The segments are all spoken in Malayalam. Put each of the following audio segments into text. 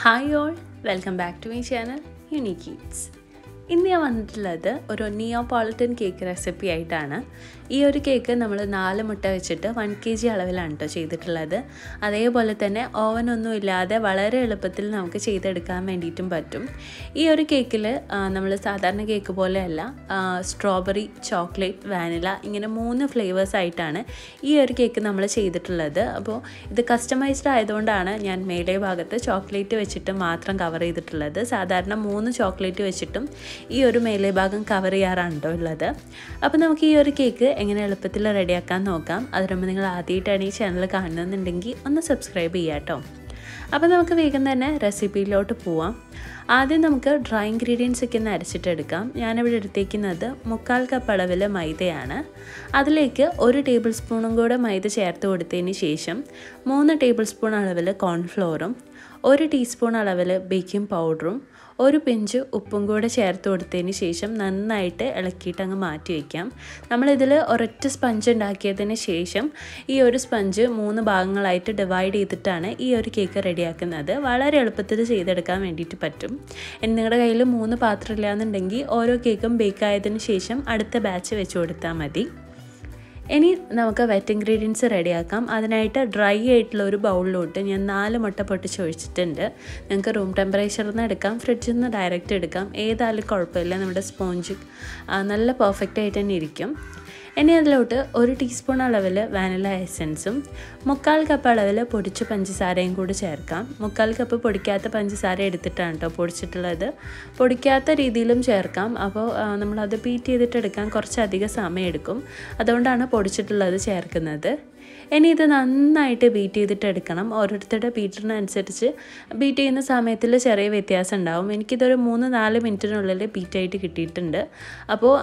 hi all welcome back to my channel unique eats ഇന്ന് ഞാൻ വന്നിട്ടുള്ളത് ഒരു നിയോപോളിറ്റൻ കേക്ക് റെസിപ്പി ആയിട്ടാണ് ഈ ഒരു കേക്ക് നമ്മൾ നാല് മുട്ട വെച്ചിട്ട് വൺ കെ ജി അളവിലാണ് കേട്ടോ ചെയ്തിട്ടുള്ളത് അതേപോലെ തന്നെ ഓവനൊന്നും ഇല്ലാതെ വളരെ എളുപ്പത്തിൽ നമുക്ക് ചെയ്തെടുക്കാൻ വേണ്ടിയിട്ടും പറ്റും ഈ ഒരു കേക്കിൽ നമ്മൾ സാധാരണ കേക്ക് പോലെയല്ല സ്ട്രോബെറി ചോക്ലേറ്റ് വാനില ഇങ്ങനെ മൂന്ന് ഫ്ലേവേഴ്സ് ആയിട്ടാണ് ഈ ഒരു കേക്ക് നമ്മൾ ചെയ്തിട്ടുള്ളത് അപ്പോൾ ഇത് കസ്റ്റമൈസ്ഡ് ആയതുകൊണ്ടാണ് ഞാൻ മേലെ ഭാഗത്ത് ചോക്ലേറ്റ് വെച്ചിട്ട് മാത്രം കവർ ചെയ്തിട്ടുള്ളത് സാധാരണ മൂന്ന് ചോക്ലേറ്റ് വെച്ചിട്ടും ഈ ഒരു മേലെ ഭാഗം കവർ ചെയ്യാറാണ് കേട്ടോ ഉള്ളത് അപ്പോൾ നമുക്ക് ഈ ഒരു കേക്ക് എങ്ങനെ എളുപ്പത്തിൽ റെഡിയാക്കാൻ നോക്കാം അതിനുമ്പോൾ നിങ്ങൾ ആദ്യമായിട്ടാണ് ഈ ചാനൽ കാണുന്നുണ്ടെങ്കിൽ ഒന്ന് സബ്സ്ക്രൈബ് ചെയ്യാം കേട്ടോ അപ്പോൾ നമുക്ക് വേഗം തന്നെ റെസിപ്പിയിലോട്ട് പോവാം ആദ്യം നമുക്ക് ഡ്രൈ ഇൻഗ്രീഡിയൻസ് ഒക്കെ ഒന്ന് അരച്ചിട്ടെടുക്കാം ഞാനിവിടെ എടുത്തേക്കുന്നത് മുക്കാൽ കപ്പ് അളവിൽ മൈദയാണ് അതിലേക്ക് ഒരു ടേബിൾ സ്പൂണും കൂടെ മൈദ ചേർത്ത് കൊടുത്തതിന് ശേഷം മൂന്ന് ടേബിൾ സ്പൂൺ അളവിൽ കോൺഫ്ലോറും ഒരു ടീസ്പൂൺ അളവിൽ ബേക്കിംഗ് പൗഡറും ഒരു പിഞ്ച് ഉപ്പും കൂടെ ചേർത്ത് കൊടുത്തതിന് ശേഷം നന്നായിട്ട് ഇളക്കിയിട്ട് അങ്ങ് മാറ്റി വയ്ക്കാം നമ്മളിതിൽ ഒരൊറ്റ സ്പഞ്ച് ഉണ്ടാക്കിയതിന് ശേഷം ഈ ഒരു സ്പഞ്ച് മൂന്ന് ഭാഗങ്ങളായിട്ട് ഡിവൈഡ് ചെയ്തിട്ടാണ് ഈ ഒരു കേക്ക് റെഡിയാക്കുന്നത് വളരെ എളുപ്പത്തിൽ ചെയ്തെടുക്കാൻ വേണ്ടിയിട്ട് പറ്റും നിങ്ങളുടെ കയ്യിൽ മൂന്ന് പാത്രം ഇല്ലാന്നുണ്ടെങ്കിൽ ഓരോ കേക്കും ബേക്ക് ആയതിനു ശേഷം അടുത്ത ബാച്ച് വെച്ച് കൊടുത്താൽ മതി ഇനി നമുക്ക് വെറ്റ് ഇൻഗ്രീഡിയൻസ് റെഡിയാക്കാം അതിനായിട്ട് ഡ്രൈ ആയിട്ടുള്ള ഒരു ബൗളിലോട്ട് ഞാൻ നാല് മുട്ട പൊട്ടിച്ച് ഒഴിച്ചിട്ടുണ്ട് നിങ്ങൾക്ക് റൂം ടെമ്പറേച്ചറിൽ നിന്ന് എടുക്കാം ഫ്രിഡ്ജിൽ നിന്ന് ഡയറക്റ്റ് എടുക്കാം ഏതായാലും കുഴപ്പമില്ല നമ്മുടെ സ്പോഞ്ച് നല്ല പെർഫെക്റ്റ് ആയിട്ട് തന്നെ ഇരിക്കും ഇനി അതിലോട്ട് ഒരു ടീസ്പൂൺ അളവിൽ വാനില എസൻസും മുക്കാൽ കപ്പ് അളവിൽ പൊടിച്ച പഞ്ചസാരയും കൂടി ചേർക്കാം മുക്കാൽ കപ്പ് പൊടിക്കാത്ത പഞ്ചസാര എടുത്തിട്ടാണ് കേട്ടോ പൊടിച്ചിട്ടുള്ളത് പൊടിക്കാത്ത രീതിയിലും ചേർക്കാം അപ്പോൾ നമ്മളത് ബീറ്റ് ചെയ്തിട്ട് എടുക്കാൻ കുറച്ചധികം സമയം എടുക്കും അതുകൊണ്ടാണ് പൊടിച്ചിട്ടുള്ളത് ചേർക്കുന്നത് ഇനി ഇത് നന്നായിട്ട് ബീറ്റ് ചെയ്തിട്ട് എടുക്കണം ഓരോരുത്തരുടെ ബീറ്ററിനനുസരിച്ച് ബീറ്റ് ചെയ്യുന്ന സമയത്തിൽ ചെറിയ വ്യത്യാസം ഉണ്ടാവും എനിക്കിതൊരു മൂന്ന് നാല് മിനിറ്റിനുള്ളിൽ ബീറ്റായിട്ട് കിട്ടിയിട്ടുണ്ട് അപ്പോൾ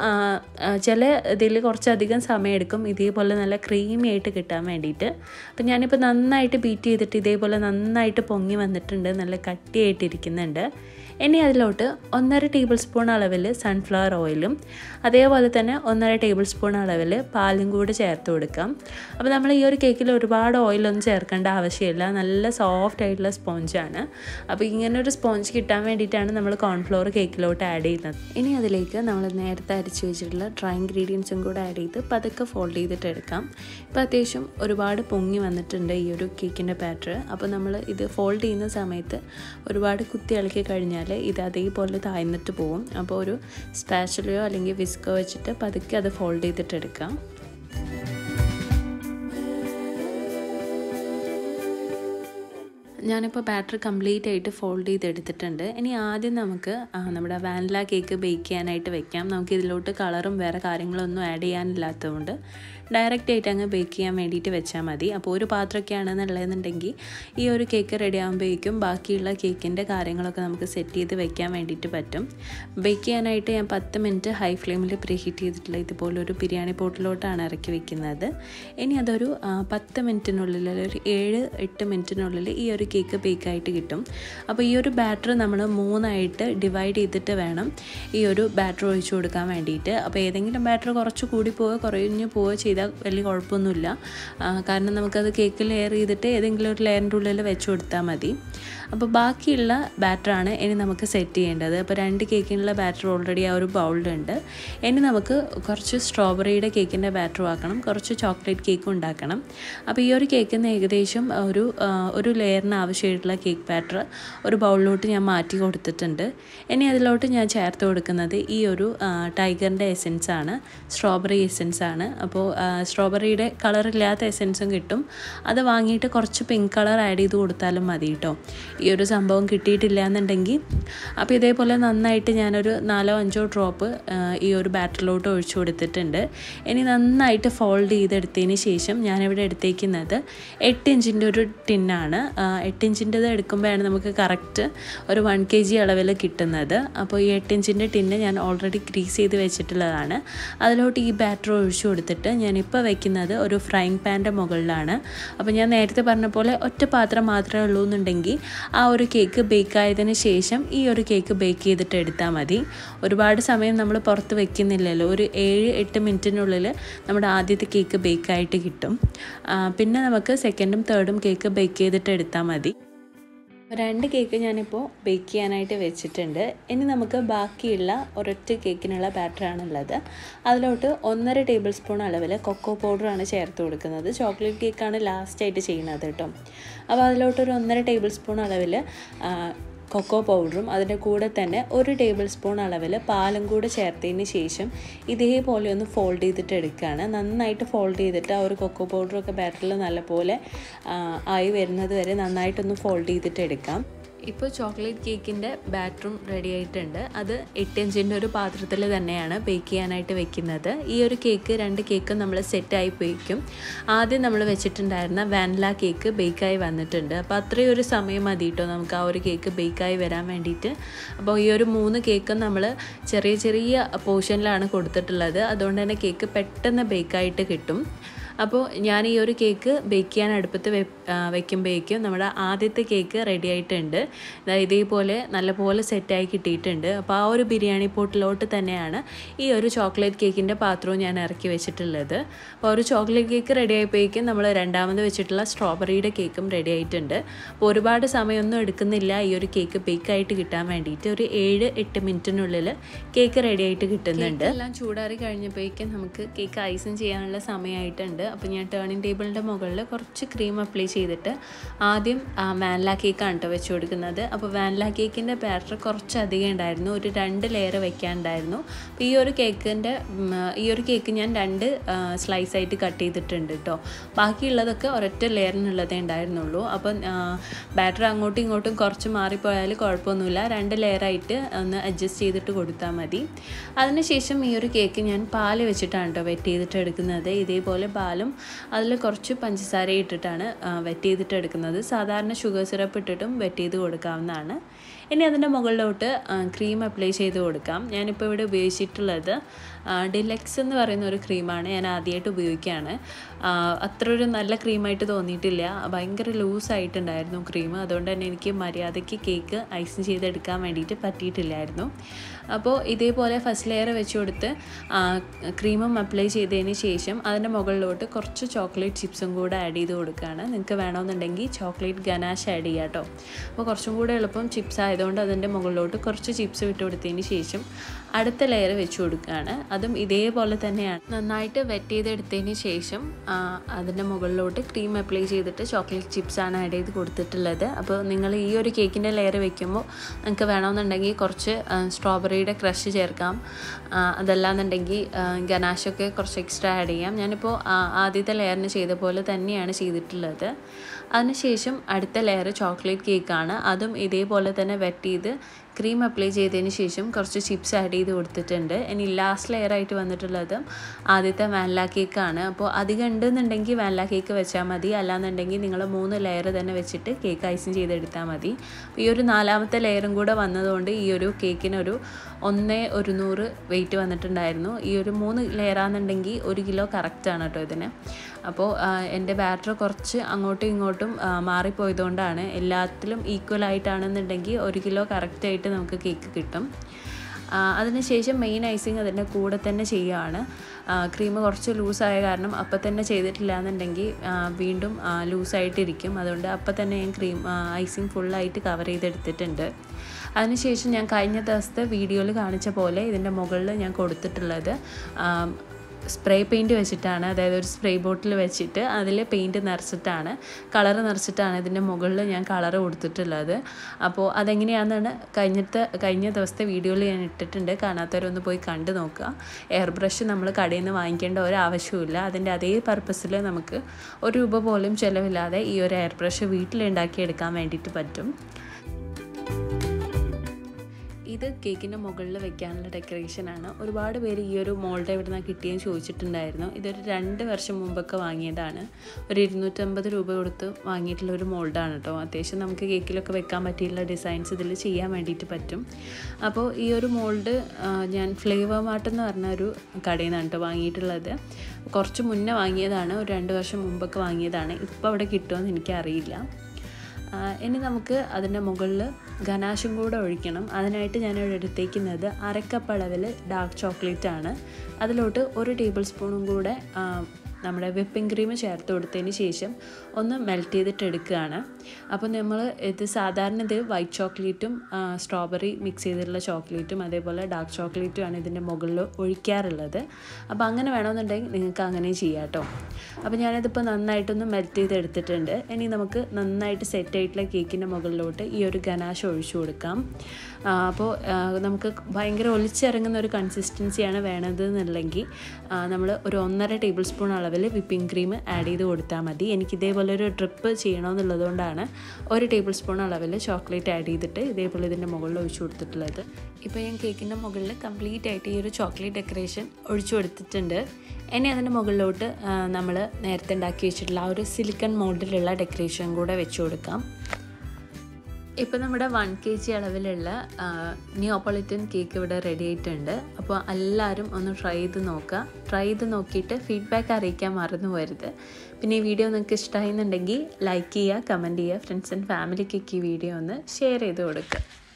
ചില ഇതിൽ കുറച്ചധികം സമയം എടുക്കും ഇതേപോലെ നല്ല ക്രീമി ആയിട്ട് കിട്ടാൻ വേണ്ടിയിട്ട് അപ്പോൾ ഞാനിപ്പോൾ നന്നായിട്ട് ബീറ്റ് ചെയ്തിട്ട് ഇതേപോലെ നന്നായിട്ട് പൊങ്ങി വന്നിട്ടുണ്ട് നല്ല കട്ടിയായിട്ടിരിക്കുന്നുണ്ട് ഇനി അതിലോട്ട് ഒന്നര ടേബിൾ സ്പൂൺ അളവിൽ സൺഫ്ലവർ ഓയിലും അതേപോലെ തന്നെ ഒന്നര ടേബിൾ സ്പൂൺ അളവിൽ പാലും കൂടി ചേർത്ത് കൊടുക്കാം അപ്പോൾ നമ്മൾ ഈ ഒരു കേക്കിൽ ഒരുപാട് ഓയിലൊന്നും ചേർക്കേണ്ട ആവശ്യമില്ല നല്ല സോഫ്റ്റ് ആയിട്ടുള്ള സ്പോഞ്ചാണ് അപ്പോൾ ഇങ്ങനെ ഒരു സ്പോഞ്ച് കിട്ടാൻ വേണ്ടിയിട്ടാണ് നമ്മൾ കോൺഫ്ലോർ കേക്കിലോട്ട് ആഡ് ചെയ്യുന്നത് ഇനി അതിലേക്ക് നമ്മൾ നേരത്തെ അരിച്ച് വെച്ചിട്ടുള്ള ഡ്രൈ ഇൻഗ്രീഡിയൻസും കൂടെ ആഡ് ചെയ്ത് പതുക്കെ ഫോൾഡ് ചെയ്തിട്ട് എടുക്കാം ഇപ്പോൾ അത്യാവശ്യം ഒരുപാട് പൊങ്ങി വന്നിട്ടുണ്ട് ഈ ഒരു കേക്കിൻ്റെ ബാറ്റർ അപ്പോൾ നമ്മൾ ഇത് ഫോൾഡ് ചെയ്യുന്ന സമയത്ത് ഒരുപാട് കുത്തി ഇളക്കി കഴിഞ്ഞാൽ ഇത് അതേപോലെ താഴ്ന്നിട്ട് പോകും അപ്പോൾ ഒരു സ്പാച്ചുലയോ അല്ലെങ്കിൽ വിസ്കോ വെച്ചിട്ട് പതുക്കെ അത് ഫോൾഡ് ചെയ്തിട്ട് എടുക്കാം ഞാനിപ്പോൾ ബാറ്റർ കംപ്ലീറ്റ് ആയിട്ട് ഫോൾഡ് ചെയ്തെടുത്തിട്ടുണ്ട് ഇനി ആദ്യം നമുക്ക് നമ്മുടെ വാനില കേക്ക് ബേക്ക് ചെയ്യാനായിട്ട് വെക്കാം നമുക്ക് ഇതിലോട്ട് കളറും വേറെ കാര്യങ്ങളൊന്നും ആഡ് ചെയ്യാനില്ലാത്തതുകൊണ്ട് ഡയറക്റ്റ് ആയിട്ട് അങ്ങ് ബേക്ക് ചെയ്യാൻ വേണ്ടിയിട്ട് വെച്ചാൽ മതി അപ്പോൾ ഒരു പാത്രമൊക്കെയാണെന്നുള്ളതെന്നുണ്ടെങ്കിൽ ഈ ഒരു കേക്ക് റെഡി ആകുമ്പോഴേക്കും ബാക്കിയുള്ള കേക്കിൻ്റെ കാര്യങ്ങളൊക്കെ നമുക്ക് സെറ്റ് ചെയ്ത് വെക്കാൻ വേണ്ടിയിട്ട് പറ്റും ബേക്ക് ചെയ്യാനായിട്ട് ഞാൻ പത്ത് മിനിറ്റ് ഹൈ ഫ്ലെയിമിൽ പ്രീഹീറ്റ് ചെയ്തിട്ടുള്ള ഇതുപോലൊരു ബിരിയാണി പോട്ടിലോട്ടാണ് ഇറക്കി വെക്കുന്നത് ഇനി അതൊരു പത്ത് മിനിറ്റിനുള്ളിൽ ഒരു ഏഴ് എട്ട് മിനിറ്റിനുള്ളിൽ ഈ ഒരു കേക്ക് ബേക്കായിട്ട് കിട്ടും അപ്പോൾ ഈ ഒരു ബാറ്റർ നമ്മൾ മൂന്നായിട്ട് ഡിവൈഡ് ചെയ്തിട്ട് വേണം ഈ ഒരു ബാറ്റർ ഒഴിച്ചു കൊടുക്കാൻ വേണ്ടിയിട്ട് അപ്പോൾ ഏതെങ്കിലും ബാറ്റർ കുറച്ച് കൂടി പോവുക കുറഞ്ഞു പോവുക ചെയ്താൽ വലിയ കുഴപ്പമൊന്നുമില്ല കാരണം നമുക്കത് കേക്ക് ലെയർ ചെയ്തിട്ട് ഏതെങ്കിലും ഒരു ലെയറിൻ്റെ ഉള്ളിൽ വെച്ച് കൊടുത്താൽ മതി അപ്പോൾ ബാക്കിയുള്ള ബാറ്ററാണ് ഇനി നമുക്ക് സെറ്റ് ചെയ്യേണ്ടത് അപ്പോൾ രണ്ട് കേക്കിനുള്ള ബാറ്റർ ഓൾറെഡി ആ ഒരു ബൗളിലുണ്ട് ഇനി നമുക്ക് കുറച്ച് സ്ട്രോബെറിയുടെ കേക്കിൻ്റെ ബാറ്റർ ആക്കണം കുറച്ച് ചോക്ലേറ്റ് കേക്കും ഉണ്ടാക്കണം അപ്പോൾ ഈ ഒരു കേക്കിൽ നിന്ന് ഏകദേശം ഒരു ഒരു ലെയറിന് ആവശ്യമായിട്ടുള്ള കേക്ക് ബാറ്റർ ഒരു ബൗളിലോട്ട് ഞാൻ മാറ്റി കൊടുത്തിട്ടുണ്ട് ഇനി അതിലോട്ട് ഞാൻ ചേർത്ത് കൊടുക്കുന്നത് ഈ ഒരു ടൈഗറിൻ്റെ എസെൻസ് ആണ് സ്ട്രോബെറി എസെൻസ് ആണ് അപ്പോൾ സ്ട്രോബെറിയുടെ കളറില്ലാത്ത എസെൻസും കിട്ടും അത് വാങ്ങിയിട്ട് കുറച്ച് പിങ്ക് കളർ ആഡ് ചെയ്ത് കൊടുത്താലും മതി കേട്ടോ ഈ ഒരു സംഭവം കിട്ടിയിട്ടില്ല എന്നുണ്ടെങ്കിൽ അപ്പോൾ ഇതേപോലെ നന്നായിട്ട് ഞാനൊരു നാലോ അഞ്ചോ ഡ്രോപ്പ് ഈ ഒരു ബാറ്ററിലോട്ട് ഒഴിച്ചു കൊടുത്തിട്ടുണ്ട് ഇനി നന്നായിട്ട് ഫോൾഡ് ചെയ്തെടുത്തതിന് ശേഷം ഞാനിവിടെ എടുത്തേക്കുന്നത് എട്ട് ഇഞ്ചിൻ്റെ ഒരു ടിന്നാണ് എട്ട് ഇഞ്ചിൻ്റെത് എടുക്കുമ്പോഴാണ് നമുക്ക് കറക്റ്റ് ഒരു വൺ കെ ജി അളവിൽ കിട്ടുന്നത് അപ്പോൾ ഈ എട്ട് ഇഞ്ചിൻ്റെ ടിന്ന് ഞാൻ ഓൾറെഡി ഗ്രീസ് ചെയ്ത് വെച്ചിട്ടുള്ളതാണ് അതിലോട്ട് ഈ ബാറ്റർ ഒഴിച്ചു കൊടുത്തിട്ട് ഞാനിപ്പോൾ വെക്കുന്നത് ഒരു ഫ്രൈങ് പാൻ്റെ മുകളിലാണ് അപ്പോൾ ഞാൻ നേരത്തെ പറഞ്ഞ പോലെ ഒറ്റ പാത്രം മാത്രമേ ഉള്ളൂ എന്നുണ്ടെങ്കിൽ ആ ഒരു കേക്ക് ബേക്ക് ആയതിന് ശേഷം ഈ ഒരു കേക്ക് ബേക്ക് ചെയ്തിട്ട് എടുത്താൽ മതി ഒരുപാട് സമയം നമ്മൾ പുറത്ത് വെക്കുന്നില്ലല്ലോ ഒരു ഏഴ് എട്ട് മിനിറ്റിനുള്ളിൽ നമ്മുടെ ആദ്യത്തെ കേക്ക് ബേക്കായിട്ട് കിട്ടും പിന്നെ നമുക്ക് സെക്കൻഡും തേർഡും കേക്ക് ബേക്ക് ചെയ്തിട്ട് എടുത്താൽ മതി രണ്ട് കേക്ക് ഞാനിപ്പോൾ ബേക്ക് ചെയ്യാനായിട്ട് വെച്ചിട്ടുണ്ട് ഇനി നമുക്ക് ബാക്കിയുള്ള ഒരൊറ്റ കേക്കിനുള്ള ബാറ്ററാണുള്ളത് അതിലോട്ട് ഒന്നര ടേബിൾ സ്പൂൺ അളവിൽ കൊക്കോ പൗഡറാണ് ചേർത്ത് കൊടുക്കുന്നത് ചോക്ലേറ്റ് കേക്കാണ് ലാസ്റ്റായിട്ട് ചെയ്യുന്നത് കേട്ടോ അപ്പോൾ അതിലോട്ട് ഒരു ഒന്നര ടേബിൾ സ്പൂൺ അളവിൽ കൊക്കോ പൗഡറും അതിൻ്റെ കൂടെ തന്നെ ഒരു ടേബിൾ സ്പൂൺ അളവിൽ പാലും കൂടെ ചേർത്തതിന് ശേഷം ഇതേപോലെ ഒന്ന് ഫോൾഡ് ചെയ്തിട്ട് എടുക്കുകയാണ് നന്നായിട്ട് ഫോൾഡ് ചെയ്തിട്ട് ആ ഒരു കൊക്കോ പൗഡറൊക്കെ ബാറ്ററിൽ നല്ലപോലെ ആയി വരുന്നത് വരെ നന്നായിട്ടൊന്ന് ഫോൾഡ് ചെയ്തിട്ട് എടുക്കാം ഇപ്പോൾ ചോക്ലേറ്റ് കേക്കിൻ്റെ ബാറ്ററും റെഡി ആയിട്ടുണ്ട് അത് എട്ട് ഇഞ്ചിൻ്റെ ഒരു പാത്രത്തിൽ തന്നെയാണ് ബേക്ക് ചെയ്യാനായിട്ട് വെക്കുന്നത് ഈ ഒരു കേക്ക് രണ്ട് കേക്കും നമ്മൾ സെറ്റായി പോയിക്കും ആദ്യം നമ്മൾ വെച്ചിട്ടുണ്ടായിരുന്ന വാനില കേക്ക് ബേക്കായി വന്നിട്ടുണ്ട് അപ്പോൾ അത്രയും ഒരു സമയം മതി കേട്ടോ നമുക്ക് ആ ഒരു കേക്ക് ബേക്കായി വരാൻ വേണ്ടിയിട്ട് അപ്പോൾ ഈ ഒരു മൂന്ന് കേക്കും നമ്മൾ ചെറിയ ചെറിയ പോർഷനിലാണ് കൊടുത്തിട്ടുള്ളത് അതുകൊണ്ട് തന്നെ കേക്ക് പെട്ടെന്ന് ബേക്കായിട്ട് കിട്ടും അപ്പോൾ ഞാൻ ഈ ഒരു കേക്ക് ബേക്ക് ചെയ്യാൻ അടുപ്പത്ത് വെ വെക്കുമ്പോഴേക്കും നമ്മുടെ ആദ്യത്തെ കേക്ക് റെഡി ആയിട്ടുണ്ട് ഇതേപോലെ നല്ലപോലെ സെറ്റായി കിട്ടിയിട്ടുണ്ട് അപ്പോൾ ആ ഒരു ബിരിയാണി പോട്ടിലോട്ട് തന്നെയാണ് ഈ ഒരു ചോക്ലേറ്റ് കേക്കിൻ്റെ പാത്രവും ഞാൻ ഇറക്കി വെച്ചിട്ടുള്ളത് അപ്പോൾ ഒരു ചോക്ലേറ്റ് കേക്ക് റെഡി ആയപ്പോഴേക്കും നമ്മൾ രണ്ടാമത് വെച്ചിട്ടുള്ള സ്ട്രോബെറിയുടെ കേക്കും റെഡി ആയിട്ടുണ്ട് അപ്പോൾ ഒരുപാട് സമയമൊന്നും എടുക്കുന്നില്ല ഈ ഒരു കേക്ക് ബേക്കായിട്ട് കിട്ടാൻ വേണ്ടിയിട്ട് ഒരു ഏഴ് എട്ട് മിനിറ്റിനുള്ളിൽ കേക്ക് റെഡി ആയിട്ട് കിട്ടുന്നുണ്ട് എല്ലാം ചൂടാറി കഴിഞ്ഞപ്പോഴേക്കും നമുക്ക് കേക്ക് ഐസിങ് ചെയ്യാനുള്ള സമയമായിട്ടുണ്ട് അപ്പോൾ ഞാൻ ടേണിംഗ് ടേബിളിൻ്റെ മുകളിൽ കുറച്ച് ക്രീം അപ്ലൈ ചെയ്തിട്ട് ആദ്യം വാനില കേക്കാണ് കേട്ടോ വെച്ച് കൊടുക്കുന്നത് അപ്പോൾ വാനില കേക്കിൻ്റെ ബാറ്റർ കുറച്ചധികം ഉണ്ടായിരുന്നു ഒരു രണ്ട് ലെയർ വെക്കാനുണ്ടായിരുന്നു അപ്പോൾ ഈ ഒരു കേക്കിൻ്റെ ഈ ഒരു കേക്ക് ഞാൻ രണ്ട് സ്ലൈസ് ആയിട്ട് കട്ട് ചെയ്തിട്ടുണ്ട് കേട്ടോ ബാക്കിയുള്ളതൊക്കെ ഒരൊറ്റ ലെയറിനുള്ളതേ ഉണ്ടായിരുന്നുള്ളൂ അപ്പം ബാറ്റർ അങ്ങോട്ടും ഇങ്ങോട്ടും കുറച്ച് മാറിപ്പോയാൽ കുഴപ്പമൊന്നുമില്ല രണ്ട് ലെയറായിട്ട് ഒന്ന് അഡ്ജസ്റ്റ് ചെയ്തിട്ട് കൊടുത്താൽ മതി അതിനുശേഷം ഈ ഒരു കേക്ക് ഞാൻ പാല് വെച്ചിട്ടാണ് കേട്ടോ വെറ്റ് ചെയ്തിട്ട് എടുക്കുന്നത് ഇതേപോലെ പാലും അതിൽ കുറച്ച് പഞ്ചസാര ഇട്ടിട്ടാണ് വെറ്റ് ചെയ്തിട്ട് എടുക്കുന്നത് സാധാരണ ഷുഗർ സിറപ്പ് ഇട്ടിട്ടും വെറ്റ് ചെയ്ത് കൊടുക്കാവുന്നതാണ് ഇനി അതിൻ്റെ മുകളിലോട്ട് ക്രീം അപ്ലൈ ചെയ്ത് കൊടുക്കാം ഞാനിപ്പോൾ ഇവിടെ ഉപയോഗിച്ചിട്ടുള്ളത് ഡിലക്സ് എന്ന് പറയുന്ന ഒരു ക്രീമാണ് ഞാൻ ആദ്യമായിട്ട് ഉപയോഗിക്കുകയാണ് അത്ര ഒരു നല്ല ക്രീമായിട്ട് തോന്നിയിട്ടില്ല ഭയങ്കര ലൂസായിട്ടുണ്ടായിരുന്നു ക്രീം അതുകൊണ്ട് തന്നെ എനിക്ക് മര്യാദയ്ക്ക് കേക്ക് ഐസിങ് ചെയ്തെടുക്കാൻ വേണ്ടിയിട്ട് പറ്റിയിട്ടില്ലായിരുന്നു അപ്പോൾ ഇതേപോലെ ഫസ്റ്റ് ലെയർ വെച്ച് കൊടുത്ത് ക്രീമും അപ്ലൈ ചെയ്തതിന് ശേഷം അതിൻ്റെ മുകളിലോട്ട് കുറച്ച് ചോക്ലേറ്റ് ചിപ്സും കൂടെ ആഡ് ചെയ്ത് കൊടുക്കുകയാണ് നിങ്ങൾക്ക് വേണമെന്നുണ്ടെങ്കിൽ ചോക്ലേറ്റ് ഗനാഷ് ആഡ് ചെയ്യാം കേട്ടോ അപ്പോൾ കുറച്ചും കൂടെ എളുപ്പം ചിപ്സ് ആയതുകൊണ്ട് അതിൻ്റെ മുകളിലോട്ട് കുറച്ച് ചിപ്സ് വിട്ട് കൊടുത്തതിന് ശേഷം അടുത്ത ലെയർ വെച്ച് കൊടുക്കുകയാണ് അതും ഇതേപോലെ തന്നെയാണ് നന്നായിട്ട് വെറ്റ് ചെയ്തെടുത്തതിന് ശേഷം അതിൻ്റെ മുകളിലോട്ട് ക്രീം അപ്ലൈ ചെയ്തിട്ട് ചോക്ലേറ്റ് ചിപ്സാണ് ആഡ് ചെയ്ത് കൊടുത്തിട്ടുള്ളത് അപ്പോൾ നിങ്ങൾ ഈ ഒരു കേക്കിൻ്റെ ലെയർ വെക്കുമ്പോൾ നിങ്ങൾക്ക് വേണമെന്നുണ്ടെങ്കിൽ കുറച്ച് സ്ട്രോബെറിയുടെ ക്രഷ് ചേർക്കാം അതല്ലാന്നുണ്ടെങ്കിൽ ഗനാഷൊക്കെ കുറച്ച് എക്സ്ട്രാ ആഡ് ചെയ്യാം ഞാനിപ്പോൾ ആദ്യത്തെ ലെയറിന് ചെയ്ത പോലെ തന്നെയാണ് ചെയ്തിട്ടുള്ളത് അതിനുശേഷം അടുത്ത ലെയർ ചോക്ലേറ്റ് കേക്കാണ് അതും ഇതേപോലെ തന്നെ വെറ്റ് ചെയ്ത് ക്രീം അപ്ലൈ ചെയ്തതിന് ശേഷം കുറച്ച് ചിപ്സ് ആഡ് ചെയ്ത് കൊടുത്തിട്ടുണ്ട് ഇനി ലാസ്റ്റ് ലെയർ ആയിട്ട് വന്നിട്ടുള്ളത് ആദ്യത്തെ വാനില കേക്കാണ് അപ്പോൾ അധികം ഉണ്ടെന്നുണ്ടെങ്കിൽ വാനില കേക്ക് വെച്ചാൽ മതി അല്ലാന്നുണ്ടെങ്കിൽ നിങ്ങൾ മൂന്ന് ലെയർ തന്നെ വെച്ചിട്ട് കേക്ക് ഐസിങ് ചെയ്തെടുത്താൽ മതി ഈ ഒരു നാലാമത്തെ ലെയറും കൂടെ വന്നതുകൊണ്ട് ഈ ഒരു കേക്കിനൊരു ഒന്ന് ഒരു നൂറ് വെയിറ്റ് വന്നിട്ടുണ്ടായിരുന്നു ഈ ഒരു മൂന്ന് ലെയറാണെന്നുണ്ടെങ്കിൽ ഒരു കിലോ കറക്റ്റാണ് കേട്ടോ ഇതിന് അപ്പോൾ എൻ്റെ ബാറ്റർ കുറച്ച് അങ്ങോട്ടും ഇങ്ങോട്ടും മാറിപ്പോയതുകൊണ്ടാണ് എല്ലാത്തിലും ഈക്വൽ ആയിട്ടാണെന്നുണ്ടെങ്കിൽ ഒരു കിലോ കറക്റ്റായിട്ട് നമുക്ക് കേക്ക് കിട്ടും അതിനുശേഷം മെയിൻ ഐസിങ് അതിൻ്റെ കൂടെ തന്നെ ചെയ്യുകയാണ് ക്രീം കുറച്ച് ലൂസായ കാരണം അപ്പം തന്നെ ചെയ്തിട്ടില്ല എന്നുണ്ടെങ്കിൽ വീണ്ടും ലൂസായിട്ടിരിക്കും അതുകൊണ്ട് അപ്പം തന്നെ ഞാൻ ക്രീം ഐസിങ് ഫുള്ളായിട്ട് കവർ ചെയ്തെടുത്തിട്ടുണ്ട് അതിനുശേഷം ഞാൻ കഴിഞ്ഞ ദിവസത്തെ വീഡിയോയിൽ കാണിച്ച പോലെ ഇതിൻ്റെ മുകളിൽ ഞാൻ കൊടുത്തിട്ടുള്ളത് സ്പ്രേ പെയിൻറ്റ് വെച്ചിട്ടാണ് അതായത് ഒരു സ്പ്രേ ബോട്ടിൽ വെച്ചിട്ട് അതിൽ പെയിൻറ്റ് നിറച്ചിട്ടാണ് കളർ നിറച്ചിട്ടാണ് ഇതിൻ്റെ മുകളിൽ ഞാൻ കളർ കൊടുത്തിട്ടുള്ളത് അപ്പോൾ അതെങ്ങനെയാണെന്നാണ് കഴിഞ്ഞത്തെ കഴിഞ്ഞ ദിവസത്തെ വീഡിയോയിൽ ഞാൻ ഇട്ടിട്ടുണ്ട് കാണാത്തവരൊന്ന് പോയി കണ്ടു നോക്കുക എയർ ബ്രഷ് നമ്മൾ കടയിൽ നിന്ന് വാങ്ങിക്കേണ്ട ഒരു ആവശ്യമില്ല അതിൻ്റെ അതേ പർപ്പസിൽ നമുക്ക് ഒരു രൂപ പോലും ചിലവില്ലാതെ ഈ ഒരു എയർ ബ്രഷ് വീട്ടിലുണ്ടാക്കിയെടുക്കാൻ വേണ്ടിയിട്ട് പറ്റും ഇത് കേക്കിൻ്റെ മുകളിൽ വെക്കാനുള്ള ഡെക്കറേഷനാണ് ഒരുപാട് പേര് ഈ ഒരു മോൾഡ് എവിടെ നിന്നാണ് കിട്ടിയെന്ന് ചോദിച്ചിട്ടുണ്ടായിരുന്നു ഇതൊരു രണ്ട് വർഷം മുമ്പൊക്കെ വാങ്ങിയതാണ് ഒരു ഇരുന്നൂറ്റമ്പത് രൂപ കൊടുത്ത് വാങ്ങിയിട്ടുള്ള ഒരു മോൾഡാണ് കേട്ടോ അത്യാവശ്യം നമുക്ക് കേക്കിലൊക്കെ വെക്കാൻ പറ്റിയുള്ള ഡിസൈൻസ് ഇതിൽ ചെയ്യാൻ വേണ്ടിയിട്ട് പറ്റും അപ്പോൾ ഈ ഒരു മോൾഡ് ഞാൻ ഫ്ലേവർ മാർട്ട് എന്ന് പറഞ്ഞ ഒരു കടയിൽ നിന്നാണ് കേട്ടോ വാങ്ങിയിട്ടുള്ളത് കുറച്ച് മുന്നേ വാങ്ങിയതാണ് ഒരു രണ്ട് വർഷം മുമ്പൊക്കെ വാങ്ങിയതാണ് ഇപ്പോൾ അവിടെ കിട്ടുമെന്ന് എനിക്കറിയില്ല ഇനി നമുക്ക് അതിൻ്റെ മുകളിൽ ഗനാഷും കൂടെ ഒഴിക്കണം അതിനായിട്ട് ഞാനിവിടെ എടുത്തേക്കുന്നത് അരക്കപ്പ് അളവിൽ ഡാർക്ക് ചോക്ലേറ്റ് ആണ് അതിലോട്ട് ഒരു ടേബിൾ സ്പൂണും കൂടെ നമ്മുടെ വിപ്പിംഗ് ക്രീം ചേർത്ത് കൊടുത്തതിന് ശേഷം ഒന്ന് മെൽറ്റ് ചെയ്തിട്ട് എടുക്കുകയാണ് അപ്പോൾ നമ്മൾ ഇത് സാധാരണ ഇത് വൈറ്റ് ചോക്ലേറ്റും സ്ട്രോബെറി മിക്സ് ചെയ്തിട്ടുള്ള ചോക്ലേറ്റും അതേപോലെ ഡാർക്ക് ചോക്ലേറ്റും ആണ് ഇതിൻ്റെ മുകളിൽ ഒഴിക്കാറുള്ളത് അപ്പോൾ അങ്ങനെ വേണമെന്നുണ്ടെങ്കിൽ നിങ്ങൾക്ക് അങ്ങനെ ചെയ്യാം കേട്ടോ അപ്പോൾ ഞാനിതിപ്പോൾ നന്നായിട്ടൊന്ന് മെൽറ്റ് ചെയ്ത് എടുത്തിട്ടുണ്ട് ഇനി നമുക്ക് നന്നായിട്ട് സെറ്റ് ആയിട്ടുള്ള കേക്കിൻ്റെ മുകളിലോട്ട് ഈ ഒരു ഗനാശ ഒഴിച്ചു കൊടുക്കാം അപ്പോൾ നമുക്ക് ഭയങ്കര ഒലിച്ചിറങ്ങുന്ന ഒരു കൺസിസ്റ്റൻസിയാണ് വേണത് എന്നുണ്ടെങ്കിൽ നമ്മൾ ഒരു ഒന്നര ടേബിൾ സ്പൂൺ അളവിൽ വിപ്പിംഗ് ക്രീം ആഡ് ചെയ്ത് കൊടുത്താൽ മതി എനിക്ക് ഇതേപോലെ ഒരു ട്രിപ്പ് ചെയ്യണമെന്നുള്ളതുകൊണ്ടാണ് ഒരു ടേബിൾ സ്പൂൺ അളവിൽ ചോക്ലേറ്റ് ആഡ് ചെയ്തിട്ട് ഇതേപോലെ ഇതിൻ്റെ മുകളിൽ ഒഴിച്ചു കൊടുത്തിട്ടുള്ളത് ഇപ്പോൾ ഞാൻ കേക്കിൻ്റെ മുകളിൽ കംപ്ലീറ്റ് ആയിട്ട് ഈ ഒരു ചോക്ലേറ്റ് ഡെക്കറേഷൻ ഒഴിച്ചു കൊടുത്തിട്ടുണ്ട് ഇനി അതിൻ്റെ മുകളിലോട്ട് നമ്മൾ നേരത്തെ ഉണ്ടാക്കി വെച്ചിട്ടുള്ള ആ ഒരു സിലിക്കൺ മോൾഡിലുള്ള ഡെക്കറേഷൻ കൂടെ വെച്ച് കൊടുക്കാം ഇപ്പോൾ നമ്മുടെ വൺ കെ ജി അളവിലുള്ള നിയോപ്പൊളിറ്റൻ കേക്ക് ഇവിടെ റെഡി ആയിട്ടുണ്ട് അപ്പോൾ എല്ലാവരും ഒന്ന് ട്രൈ ചെയ്ത് നോക്കുക ട്രൈ ചെയ്ത് നോക്കിയിട്ട് ഫീഡ്ബാക്ക് അറിയിക്കാൻ മറന്നു പോരുത് പിന്നെ ഈ വീഡിയോ നിങ്ങൾക്ക് ഇഷ്ടമായിരുന്നുണ്ടെങ്കിൽ ലൈക്ക് ചെയ്യുക കമൻറ്റ് ചെയ്യുക ഫ്രണ്ട്സ് ആൻഡ് ഫാമിലിക്കൊക്കെ ഈ വീഡിയോ ഒന്ന് ഷെയർ ചെയ്ത് കൊടുക്കുക